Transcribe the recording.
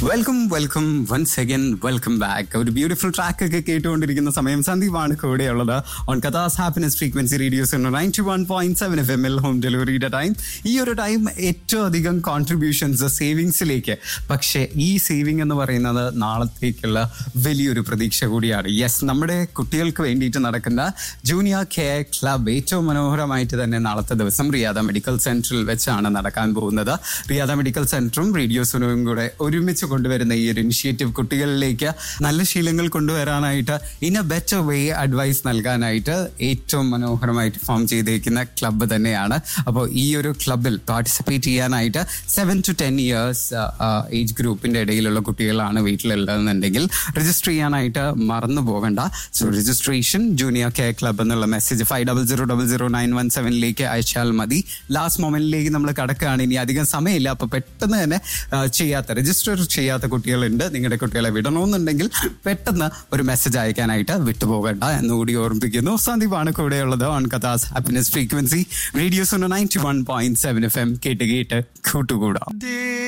welcome welcome once again welcome back ഒരു beautiful track ഒക്കെ കേട്ടുകൊണ്ടിരിക്കുന്ന സമയം സന്ദീപാണ് കൂടെയുള്ളത് ഓൺ കഥാസ് happiness frequency radio's ninety one point seven F M എൽ ഹോം ഡെലിവറിയുടെ ടൈം ഈ ഒരു ടൈം ഏറ്റവും അധികം കോൺട്രിബ്യൂഷൻസ് സേവിങ്സിലേക്ക് പക്ഷേ ഈ സേവിങ് എന്ന് പറയുന്നത് നാളത്തേക്കുള്ള വലിയൊരു പ്രതീക്ഷ കൂടിയാണ് യെസ് നമ്മുടെ കുട്ടികൾക്ക് വേണ്ടിയിട്ട് നടക്കുന്ന ജൂനിയർ കെയർ ക്ലബ് ഏറ്റവും മനോഹരമായിട്ട് തന്നെ നാളത്തെ ദിവസം റിയാദ മെഡിക്കൽ സെന്ററിൽ വെച്ചാണ് നടക്കാൻ പോകുന്നത് റിയാദ മെഡിക്കൽ സെന്ററും റേഡിയോ സുനവും കൂടെ ഒരുമിച്ച് കൊണ്ടുവരുന്ന ഈ ഒരു ഇനിഷ്യേറ്റീവ് കുട്ടികളിലേക്ക് നല്ല ശീലങ്ങൾ കൊണ്ടുവരാനായിട്ട് in a better way advice നൽകാനായിട്ട് ഏറ്റവും മനോഹരമായിട്ട് ഫോം ചെയ്തേക്കുന്ന ക്ലബ്ബ് തന്നെയാണ് അപ്പോൾ ഈ ഒരു ക്ലബിൽ പാർട്ടിസിപ്പേറ്റ് ചെയ്യാനായിട്ട് seven to ten years age ഗ്രൂപ്പിന്റെ ഇടയിലുള്ള കുട്ടികളാണ് വീട്ടിലുള്ളതെന്നുണ്ടെങ്കിൽ രജിസ്റ്റർ ചെയ്യാനായിട്ട് മറന്നു പോകണ്ട so registration junior care club എന്നുള്ള message five double zero double zero nine one സെവനിലേക്ക് അയച്ചാൽ മതി ലാസ്റ്റ് മൊമെന്റിലേക്ക് നമ്മൾ കടക്കുകയാണ് ഇനി അധികം സമയമില്ല അപ്പൊ പെട്ടെന്ന് തന്നെ ആ, ചെയ്യാത്ത രജിസ്റ്റർ ചെയ്യാത്ത കുട്ടികളുണ്ട് നിങ്ങളുടെ കുട്ടികളെ വിടണമെന്നുണ്ടെങ്കിൽ പെട്ടെന്ന് ഒരു മെസ്സേജ് അയക്കാനായിട്ട് വിട്ടുപോകണ്ട എന്നുകൂടി ഓർമ്മിപ്പിക്കുന്നു സന്ദീപാണ് കൂടെയുള്ളത് ഓൺ കഥാസ് happiness frequency radio's ninety one point seven F M കേട്ട് കേട്ട് കൂട്ടുകൂടാം